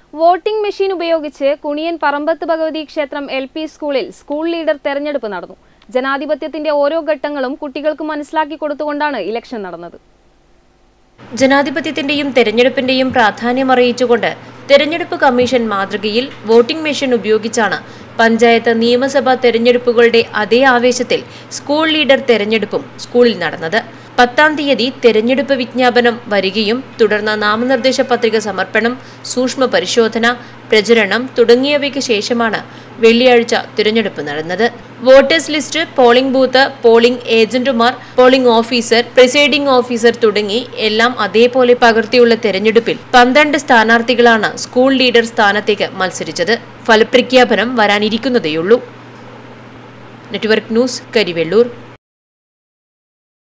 voting machine ഉപയോഗിച്ച് കുണിയൻ പറമ്പത്ത് ഭഗവതി ക്ഷേത്രം L P സ്കൂളിൽ സ്കൂൾ ലീഡർ തെരഞ്ഞെടുപ്പ് നടന്നു ജനാധിപത്യത്തിന്റെ ഓരോ ഘട്ടങ്ങളും കുട്ടികൾക്ക് മനസ്സിലാക്കി കൊടുത്തുകൊണ്ടാണ് ഇലക്ഷൻ നടന്നത് ജനാധിപത്യത്തിന്റെയും തെരഞ്ഞെടുപ്പിന്റെയും പ്രാധാന്യം അറിയിച്ചുകൊണ്ട് തെരഞ്ഞെടുപ്പ് കമ്മീഷൻ മാതൃകയിൽ വോട്ടിംഗ് മെഷീൻ ഉപയോഗിച്ചാണ് പഞ്ചായത്ത് നിയമസഭാ തെരഞ്ഞെടുപ്പുകളുടെ അതേ ആവേശത്തിൽ സ്കൂൾ ലീഡർ തെരഞ്ഞെടുപ്പും സ്കൂളിൽ നടന്നത് പത്താം തീയതി തെരഞ്ഞെടുപ്പ് വിജ്ഞാപനം വരികയും തുടർന്ന് നാമനിർദ്ദേശ പത്രിക സമർപ്പണം സൂക്ഷ്മ പരിശോധന പ്രചരണം തുടങ്ങിയവയ്ക്ക് ശേഷമാണ് വെള്ളിയാഴ്ച തിരഞ്ഞെടുപ്പ് നടന്നത് voters list polling booth polling ഏജന്റുമാർ പോളിംഗ് ഓഫീസർ പ്രിസൈഡിംഗ് ഓഫീസർ തുടങ്ങി എല്ലാം അതേപോലെ പകർത്തിയുള്ള തെരഞ്ഞെടുപ്പിൽ പന്ത്രണ്ട് സ്ഥാനാർത്ഥികളാണ് സ്കൂൾ ലീഡർ സ്ഥാനത്തേക്ക് മത്സരിച്ചത് ഫലപ്രഖ്യാപനം വരാനിരിക്കുന്നതേയുള്ളൂ നെറ്റ്വർക്ക് ന്യൂസ് കരിവെള്ളൂർ